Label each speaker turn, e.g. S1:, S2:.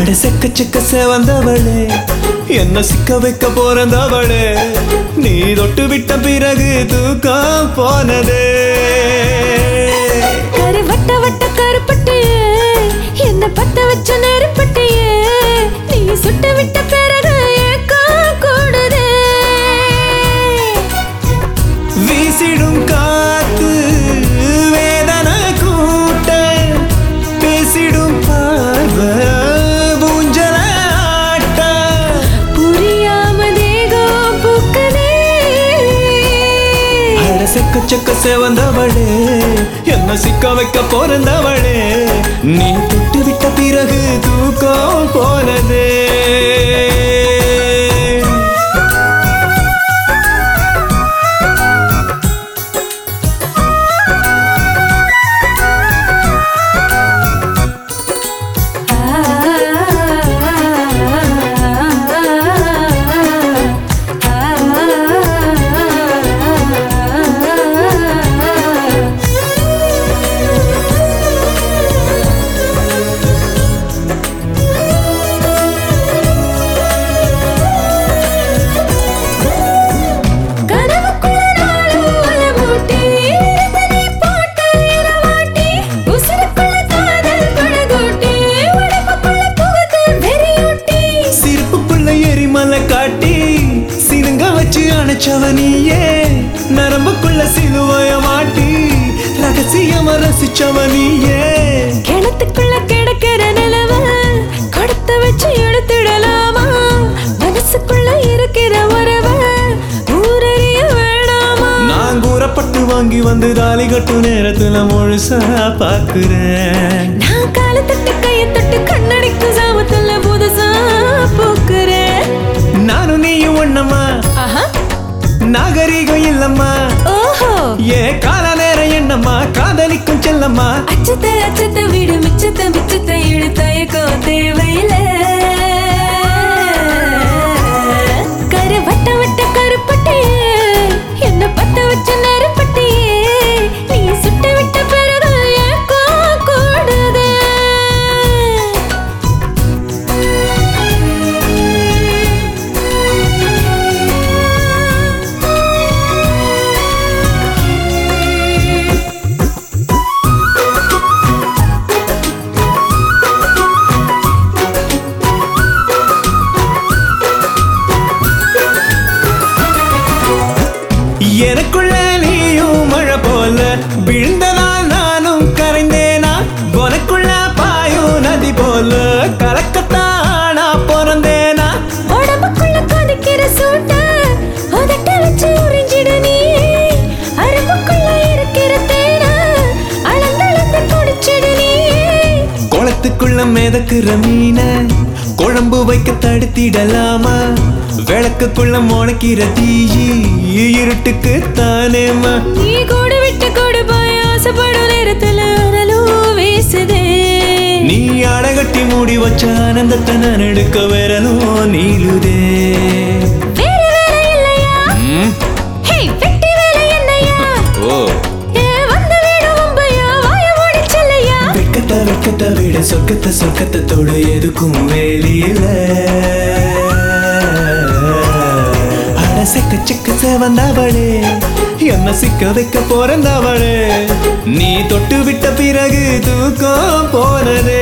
S1: அட செக்க செக்க சேவந்தவளே என்ன சிக்க வைக்க போறந்தவளே நீ தொட்டு விட்ட பிறகு தூக்கம் போனதே
S2: கரு வட்ட வட்ட கருப்பட்டியே என்ன பத்த வச்ச நெருப்பட்டியே நீ சுட்டு விட்ட பிறகு ஏக்கம் கூடுதே
S1: வீசிடும் காத்து வேதனை கூட்ட பேசிடும் பார்வை ஊஞ்சல ஆட்ட
S2: புரியாம தேகம் பூக்குதே
S1: அட செக்க செக்க சேவந்தவளே என்ன சிக்க வைக்க போறந்தவளே நீ தொட்டு விட்ட பிறகு தூக்கம் போனதே
S2: கனவுக்குள்ள நாளும் வலமூட்டி, இழுத்தடி போட்ட இரவாட்டி, உசுருக்குள்ள காதல் படகோட்டி, உடம்புக்குள்ள புகுந்து வெறியூட்டி.
S1: சிரிப்புக்குள்ள எரிமலை காட்டி சினுங்க வச்சு அணைச்சவ நீயே நரம்புக்குள்ள சிலுவைய மாட்டி ரகசியமா ரசிச்சவ நீயே
S2: கிணத்துக்குள்ள கிடக்கிற நிலவ கொடுத்து வச்சு எடுத்துடலாமா மனசுக்குள்ள இருக்கிற உறவ ஊரறிய வேணாமா
S1: நான் கூறப்பட்டு வாங்கி வந்து தாலி கட்டும் நேரத்துல முழுசா பாக்குறேன்
S2: நான் காலை தட்டு கையை தட்டு கண்ணடிக்கு சாமத்துல புதுசா பூக்குறேன்
S1: நானும் நீயும் ஒண்ணம்மா
S2: ஆஹா
S1: நாகரீகம் இல்லம்மா
S2: ஓஹோ
S1: ஏ கால நேரம் என்னம்மா காதலிக்கும் செல்லம்மா
S2: அச்சத்தை அச்சத்தை வீடு மிச்சத்தை மிச்சத்தை இழு தயக்கம் தேவையில்லை கரு வட்ட வட்ட கருப்பட்டியே என்ன பத்த வச்ச நெருப்பட்டியே நீ சுட்டு விட்ட பிறகு ஏக்கம் கூடுதே
S1: எனக்குள்ள நீயும் மழை போல விழுந்தனால் நானும் கரைந்தேனா உனக்குள்ள பாயும் நதி போல கலக்கத்தானா பிறந்தேனா
S2: உடம்புக்குள்ள கொதிக்கிற சூட்ட உதட்ட வச்சு உறிஞ்சிடு நீ அரும்புக்குள்ள இருக்கிற தேன அளந்தளந்து குடிச்சிடு நீ
S1: குளத்துக்குள்ள மிதக்குற மீன குழம்பு வைக்க தடுத்திடலாமா விளக்குக்குள்ள முளைக்கிற தீயி இருட்டுக்கு தானேமா
S2: நீ கூடு விட்டு கூடு போய் ஆசைப்படும் நேரத்துல அனலும் வீசுதே
S1: நீ அடகட்டி மூடி வச்ச ஆனந்தத்தை நான் எடுக்க விரலும் நீளுதே
S2: வேற வேற இல்லையா
S1: ம்,
S2: ஹே வெட்டி வேலை என்னையா
S1: ஓ
S2: ஏ வந்து வீடு மும்பையா வாய மூடி செல்லையா
S1: வெக்கத்தை வெக்கத்தை விட சொர்க்கத்தை சொர்க்கத்தை தொட எதுக்கும் வேலியில அட செக்க செக்க சேவந்தவளே என்ன சிக்க வைக்க போறந்தவளே நீ தொட்டு விட்ட பிறகு தூக்கம் போனதே